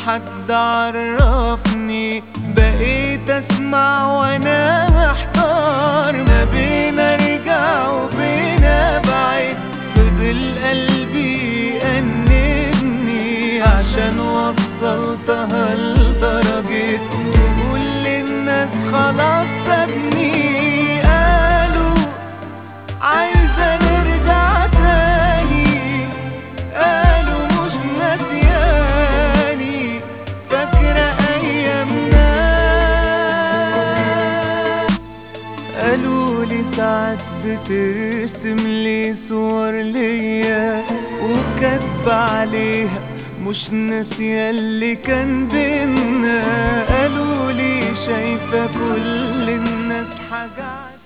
حد عرفني بقيت اسمع وانا محتار ما بين ارجع وبين ابعد فضل قلبي يأنبني عشان وصلتها لدرجة تقول للناس خلاص سابني قالوا عايزة نرجع تاني قالوا مش ناسياني فاكرة أيامنا قالوا لي ساعات بترسم لي صور ليا وكاتبة عليها مش ناسية اللي كان بينا قالوا لي شايفة كل الناس حاجة